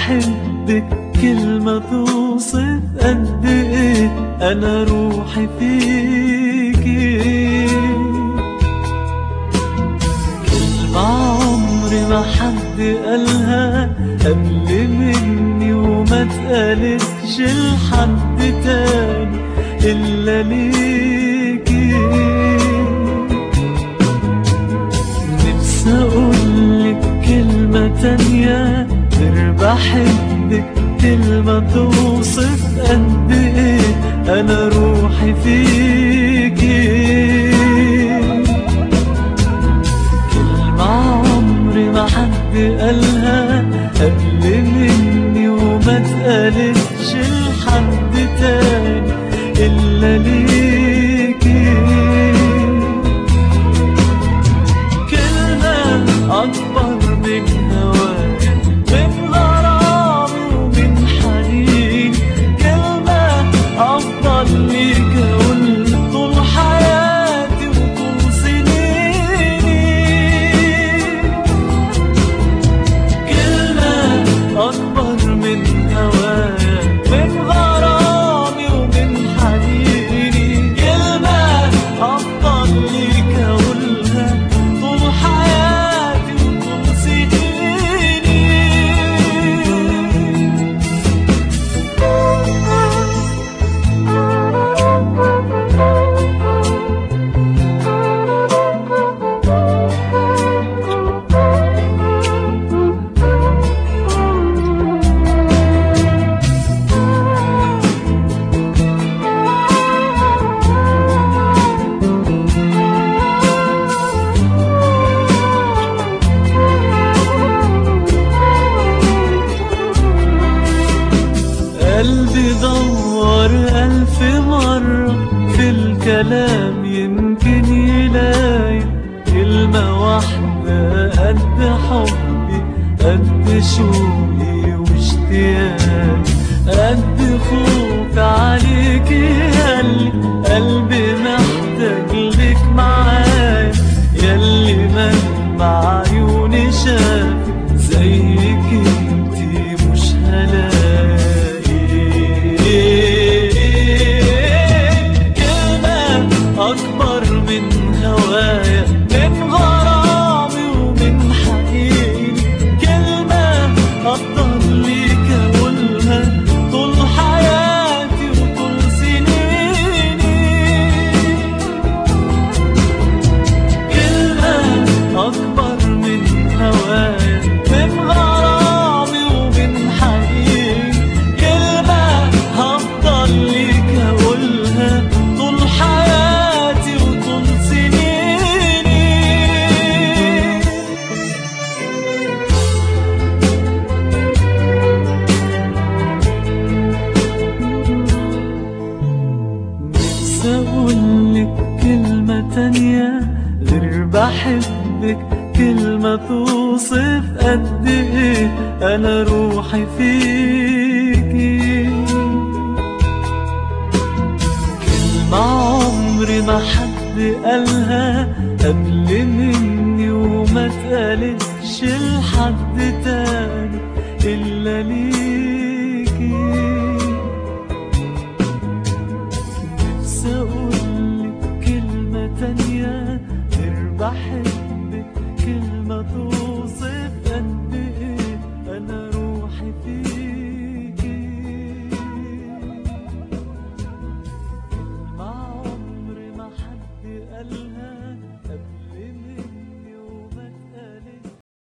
بحبك كلمة توصف قد ايه انا روحي فيكي كلمة عمري ما حد قالها قبل مني وما اتقالتش لحد تاني إلا ليكي نفسي أقولك كلمة تانية غير بحبك كلمة توصف قد إيه أنا روحي فيكي كلمة عمري ما حد قالها قبل مني وما اتقالتش لحد تاني إلا ليكي كلمة أكبر من هوايا من غرامي ومن حنين كلمة أفضل ليك أقول طول حياتي وطول سنيني كلمة أكبر من هوايا من غرامي ومن حنيني كلمة أفضل ليك أقولها طول حياتي وطول سنيني قلبي دور ألف مرة في الكلام يمكن يلاقي كلمة واحدة قد حبي قد شوقي واشتياقي قد خوفي عليك ياللي قلبي محتاج لك معايا ياللي مهما عيوني شافت زيك انتي مش هلاقي كلمة أكبر من هوايا من غرامي ومن حنيني كلمة أفضل ليك أقولها طول حياتي وطول سنيني كلمة أكبر من هوايا من غرامي ومن حنين كلمة هفضل ليك أقولها طول حياتي وطول سنيني نفسي أقولك كلمة تانية غير بحبك كلمة توصف قد إيه أنا روحي فيكي كلمة عمري ما حد قالها قبل مني وما اتقالتش لحد تاني إلا ليك